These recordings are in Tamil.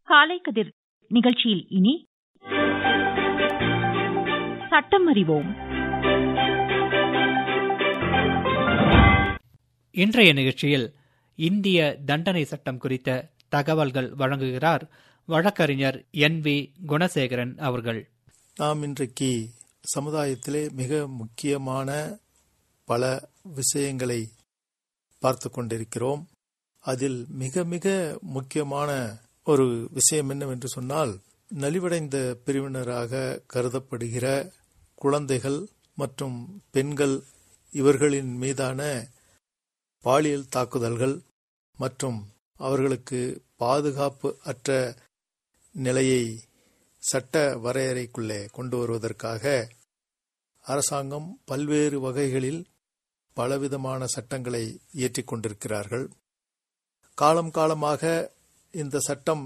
காலை கதிர் நிகழ்ச்சியில் இனி சட்டம் அறிவோம் இன்றைய நிகழ்ச்சியில் இந்திய தண்டனை சட்டம் குறித்த தகவல்கள் வழங்குகிறார் வழக்கறிஞர் என் வி குணசேகரன் அவர்கள் நாம் இன்றைக்கு சமுதாயத்திலே மிக முக்கியமான பல விஷயங்களை பார்த்து கொண்டிருக்கிறோம் அதில் மிக மிக முக்கியமான ஒரு விஷயம் என்னவென்று சொன்னால் நலிவடைந்த பிரிவினராக கருதப்படுகிற குழந்தைகள் மற்றும் பெண்கள் இவர்களின் மீதான பாலியல் தாக்குதல்கள் மற்றும் அவர்களுக்கு பாதுகாப்பு அற்ற நிலையை சட்ட வரையறைக்குள்ளே கொண்டு வருவதற்காக அரசாங்கம் பல்வேறு வகைகளில் பலவிதமான சட்டங்களை இயற்றிக் கொண்டிருக்கிறார்கள் காலம் காலமாக இந்த சட்டம்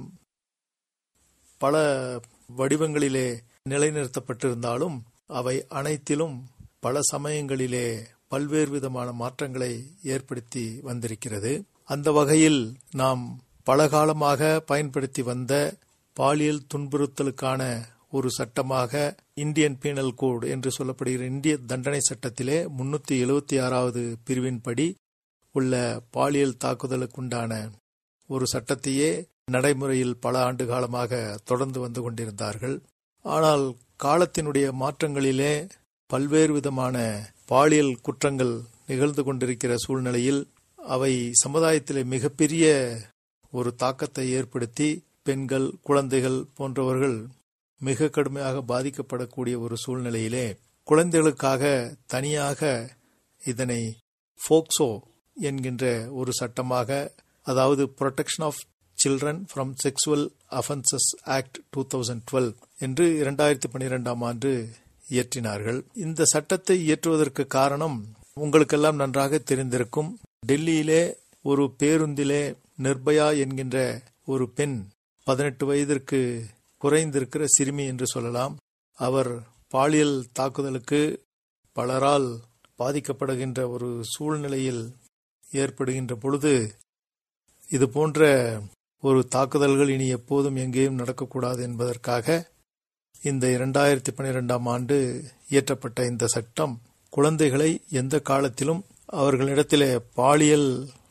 பல வடிவங்களிலே நிலைநிறுத்தப்பட்டிருந்தாலும் அவை அனைத்திலும் பல சமயங்களிலே பல்வேறு விதமான மாற்றங்களை ஏற்படுத்தி வந்திருக்கிறது அந்த வகையில் நாம் பல காலமாக பயன்படுத்தி வந்த பாலியல் துன்புறுத்தலுக்கான ஒரு சட்டமாக இந்தியன் பீனல் கோட் என்று சொல்லப்படுகிற இந்திய தண்டனை சட்டத்திலே முன்னூத்தி எழுபத்தி ஆறாவது பிரிவின்படி உள்ள பாலியல் தாக்குதலுக்குண்டான ஒரு சட்டத்தையே நடைமுறையில் பல ஆண்டு காலமாக தொடர்ந்து வந்து கொண்டிருந்தார்கள் ஆனால் காலத்தினுடைய மாற்றங்களிலே பல்வேறு விதமான பாலியல் குற்றங்கள் நிகழ்ந்து கொண்டிருக்கிற சூழ்நிலையில் அவை சமுதாயத்திலே மிகப்பெரிய ஒரு தாக்கத்தை ஏற்படுத்தி பெண்கள் குழந்தைகள் போன்றவர்கள் மிக கடுமையாக பாதிக்கப்படக்கூடிய ஒரு சூழ்நிலையிலே குழந்தைகளுக்காக தனியாக இதனை ஃபோக்சோ என்கின்ற ஒரு சட்டமாக அதாவது protection of children from sexual offences act two thousand twelve என்று இரண்டாயிரத்தி பனிரெண்டாம் ஆண்டு இயற்றினார்கள் இந்த சட்டத்தை இயற்றுவதற்கு காரணம் உங்களுக்கெல்லாம் நன்றாக தெரிந்திருக்கும் டெல்லியிலே ஒரு பேருந்திலே நிர்பயா என்கின்ற ஒரு பெண் பதினெட்டு வயதிற்கு குறைந்திருக்கிற சிறுமி என்று சொல்லலாம் அவர் பாலியல் தாக்குதலுக்கு பலரால் பாதிக்கப்படுகின்ற ஒரு சூழ்நிலையில் ஏற்படுகின்ற பொழுது இது போன்ற ஒரு தாக்குதல்கள் இனி எப்போதும் எங்கேயும் நடக்கக்கூடாது என்பதற்காக இந்த இரண்டாயிரத்தி பனிரெண்டாம் ஆண்டு இயற்றப்பட்ட இந்த சட்டம் குழந்தைகளை எந்த காலத்திலும் அவர்களிடத்திலே பாலியல்